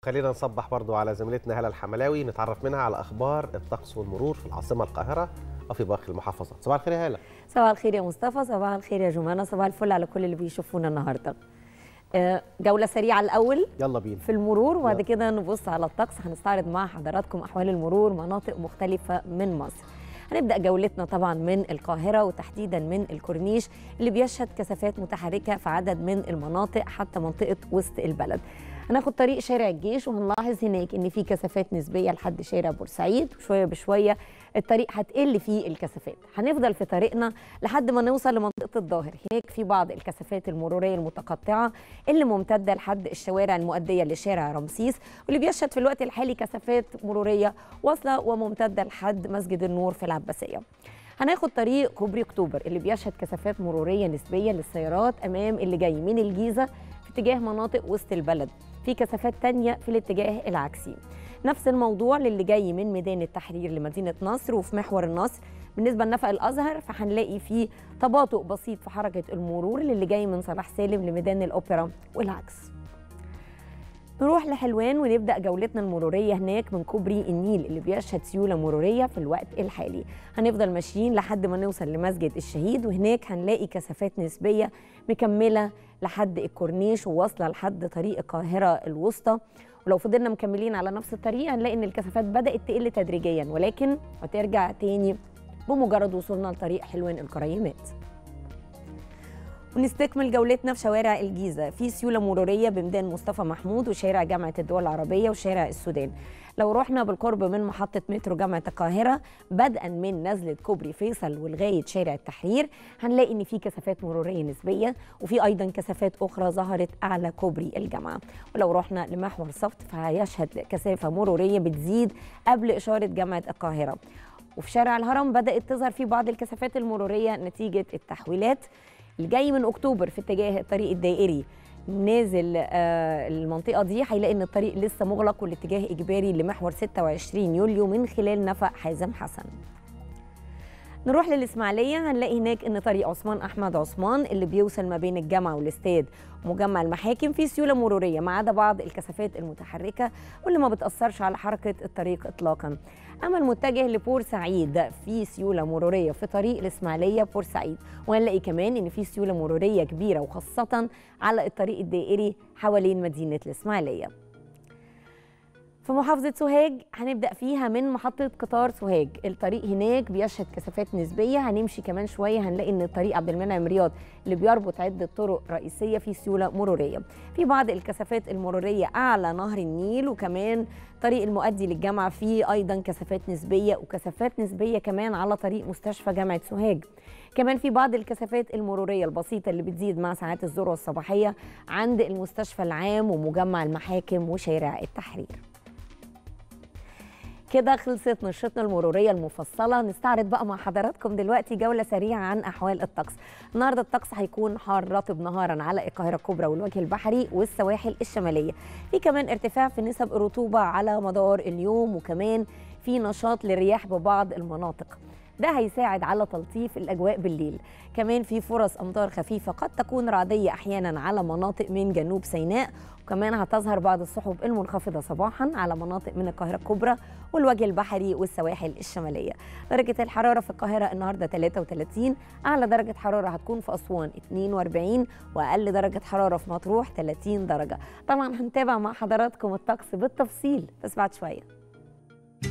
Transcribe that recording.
خلينا نصبح برضو على زميلتنا هلا الحملاوي نتعرف منها على اخبار الطقس والمرور في العاصمه القاهره وفي باقي المحافظات صباح الخير يا هلا صباح الخير يا مصطفى صباح الخير يا جمانة صباح الفل على كل اللي بيشوفونا النهارده آه، جولة سريعة الأول يلا بينا في المرور وبعد يلا. كده نبص على الطقس هنستعرض مع حضراتكم أحوال المرور مناطق مختلفة من مصر هنبدأ جولتنا طبعا من القاهرة وتحديدا من الكورنيش اللي بيشهد كثافات متحركة في عدد من المناطق حتى منطقة وسط البلد هناخد طريق شارع الجيش وهنلاحظ هناك ان في كثافات نسبيه لحد شارع بورسعيد وشويه بشويه الطريق هتقل فيه الكثافات هنفضل في طريقنا لحد ما نوصل لمنطقه الظاهر هناك في بعض الكثافات المروريه المتقطعه اللي ممتده لحد الشوارع المؤديه لشارع رمسيس واللي بيشهد في الوقت الحالي كثافات مروريه واصله وممتده لحد مسجد النور في العباسيه هناخد طريق كوبري اكتوبر اللي بيشهد كثافات مروريه نسبيه للسيارات امام اللي جاي من الجيزه في اتجاه مناطق وسط البلد في كثافات تانية في الاتجاه العكسي نفس الموضوع للي جاي من ميدان التحرير لمدينة نصر وفي محور النصر بالنسبة لنفق الأزهر فهنلاقي فيه تباطؤ بسيط في حركة المرور للي جاي من صلاح سالم لميدان الأوبرا والعكس نروح لحلوان ونبدا جولتنا المروريه هناك من كوبري النيل اللي بيشهد سيوله مروريه في الوقت الحالي هنفضل ماشيين لحد ما نوصل لمسجد الشهيد وهناك هنلاقي كثافات نسبيه مكمله لحد الكورنيش وواصله لحد طريق القاهره الوسطى ولو فضلنا مكملين على نفس الطريق هنلاقي ان الكثافات بدات تقل تدريجيا ولكن هترجع تاني بمجرد وصولنا لطريق حلوان الكريمات ونستكمل جولتنا في شوارع الجيزه في سيوله مروريه بميدان مصطفى محمود وشارع جامعه الدول العربيه وشارع السودان لو رحنا بالقرب من محطه مترو جامعه القاهره بدءا من نزله كوبري فيصل ولغايه شارع التحرير هنلاقي ان في كثافات مروريه نسبيه وفي ايضا كثافات اخرى ظهرت اعلى كوبري الجامعه ولو رحنا لمحور صفت فهيشهد كثافه مروريه بتزيد قبل اشاره جامعه القاهره وفي شارع الهرم بدات تظهر فيه بعض الكثافات المروريه نتيجه التحويلات اللي جاي من اكتوبر في اتجاه الطريق الدائري نازل آه المنطقه دي هيلاقي ان الطريق لسه مغلق والاتجاه اجباري لمحور 26 يوليو من خلال نفق حازم حسن نروح للإسماعيلية هنلاقي هناك إن طريق عثمان أحمد عثمان اللي بيوصل ما بين الجامعة والاستاد ومجمع المحاكم فيه سيولة مرورية ما عدا بعض الكثافات المتحركة واللي ما بتأثرش على حركة الطريق إطلاقا أما المتجه لبورسعيد في سيولة مرورية في طريق الإسماعيلية بورسعيد وهنلاقي كمان إن في سيولة مرورية كبيرة وخاصة على الطريق الدائري حوالين مدينة الإسماعيلية في محافظة سوهاج هنبدأ فيها من محطة قطار سوهاج الطريق هناك بيشهد كثافات نسبية هنمشي كمان شوية هنلاقي ان طريق عبد المنعم رياض اللي بيربط عدة طرق رئيسية في سيولة مرورية في بعض الكثافات المرورية أعلى نهر النيل وكمان طريق المؤدي للجامعة فيه أيضا كثافات نسبية وكثافات نسبية كمان على طريق مستشفى جامعة سوهاج كمان في بعض الكثافات المرورية البسيطة اللي بتزيد مع ساعات الذروة الصباحية عند المستشفى العام ومجمع المحاكم وشارع التحرير كده خلصت نشرتنا المروريه المفصله نستعرض بقى مع حضراتكم دلوقتي جوله سريعه عن احوال الطقس النهارده الطقس هيكون حار رطب نهارا على القاهره الكبرى والوجه البحري والسواحل الشماليه في كمان ارتفاع في نسب الرطوبه على مدار اليوم وكمان في نشاط للرياح ببعض المناطق ده هيساعد على تلطيف الاجواء بالليل كمان في فرص امطار خفيفه قد تكون رعديه احيانا على مناطق من جنوب سيناء وكمان هتظهر بعض السحب المنخفضه صباحا على مناطق من القاهره الكبرى والوجه البحري والسواحل الشماليه درجه الحراره في القاهره النهارده 33 اعلى درجه حراره هتكون في اسوان 42 واقل درجه حراره في مطروح 30 درجه طبعا هنتابع مع حضراتكم الطقس بالتفصيل بس بعد شويه